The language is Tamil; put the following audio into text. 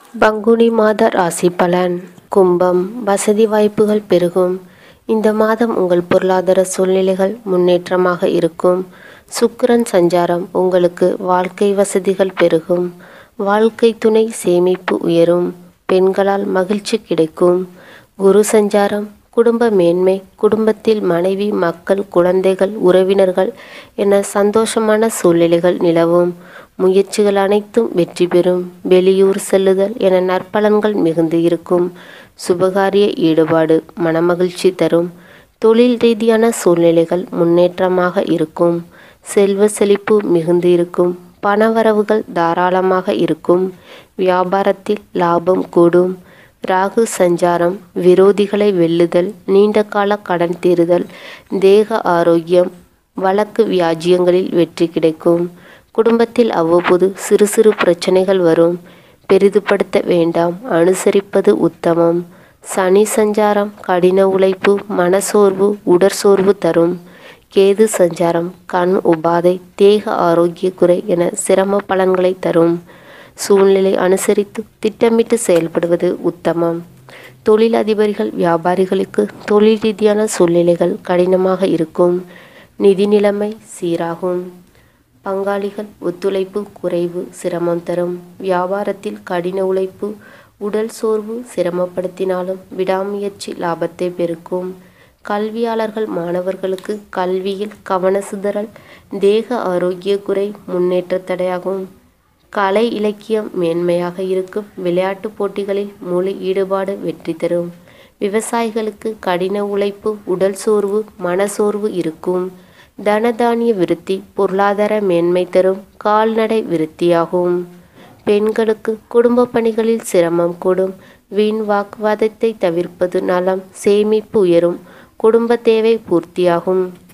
பங்குனி மாத ராசி பலன் கும்பம் வசதி வாய்ப்புகள் பெருகும் இந்த மாதம் உங்கள் பொருளாதார சூழ்நிலைகள் முன்னேற்றமாக இருக்கும் சுக்கிரன் சஞ்சாரம் உங்களுக்கு வாழ்க்கை வசதிகள் பெருகும் வாழ்க்கை துணை சேமிப்பு உயரும் பெண்களால் மகிழ்ச்சி கிடைக்கும் குரு சஞ்சாரம் குடும்ப மேன்மை குடும்பத்தில் மனைவி மக்கள் குழந்தைகள் உறவினர்கள் என சந்தோஷமான சூழ்நிலைகள் நிலவும் முயற்சிகள் அனைத்தும் வெற்றி பெறும் வெளியூர் செல்லுதல் என நற்பலன்கள் மிகுந்து இருக்கும் சுபகாரிய ஈடுபாடு மனமகிழ்ச்சி தரும் தொழில் ரீதியான சூழ்நிலைகள் முன்னேற்றமாக இருக்கும் செல்வ செழிப்பு மிகுந்து இருக்கும் பணவரவுகள் தாராளமாக இருக்கும் வியாபாரத்தில் லாபம் கூடும் ராகு சஞ்சாரம் விரோதிகளை வெல்லுதல் நீண்டகால கடன் தீருதல் தேக ஆரோக்கியம் வழக்கு வியாஜியங்களில் வெற்றி கிடைக்கும் குடும்பத்தில் அவ்வப்போது சிறு சிறு பிரச்சனைகள் வரும் பெரிதுபடுத்த வேண்டாம் அனுசரிப்பது உத்தமம் சனி சஞ்சாரம் கடின உழைப்பு மனசோர்வு உடற்சோர்வு தரும் கேது சஞ்சாரம் கண் உபாதை தேக ஆரோக்கிய குறை என சிரம பலன்களை தரும் சூழ்நிலை அனுசரித்து திட்டமிட்டு செயல்படுவது உத்தமம் தொழில் அதிபர்கள் வியாபாரிகளுக்கு தொழில் ரீதியான சூழ்நிலைகள் கடினமாக இருக்கும் நிதி நிலைமை சீராகும் பங்காளிகள் ஒத்துழைப்பு குறைவு சிரமம் தரும் வியாபாரத்தில் கடின உழைப்பு உடல் சோர்வு சிரமப்படுத்தினாலும் விடாமுயற்சி லாபத்தை பெருக்கும் கல்வியாளர்கள் மாணவர்களுக்கு கல்வியில் கவன சிதறல் தேக ஆரோக்கிய குறை முன்னேற்ற தடையாகும் கலை இலக்கியம் மேன்மையாக இருக்கும் விளையாட்டுப் போட்டிகளில் முழு ஈடுபாடு வெற்றி தரும் விவசாயிகளுக்கு கடின உழைப்பு உடல் சோர்வு மனசோர்வு இருக்கும் தனதானிய விருத்தி பொருளாதார மேன்மை தரும் கால்நடை விருத்தியாகும் பெண்களுக்கு குடும்ப பணிகளில் சிரமம் கூடும் வீண் வாக்குவாதத்தை தவிர்ப்பது நலம் சேமிப்பு உயரும் குடும்ப தேவை பூர்த்தியாகும்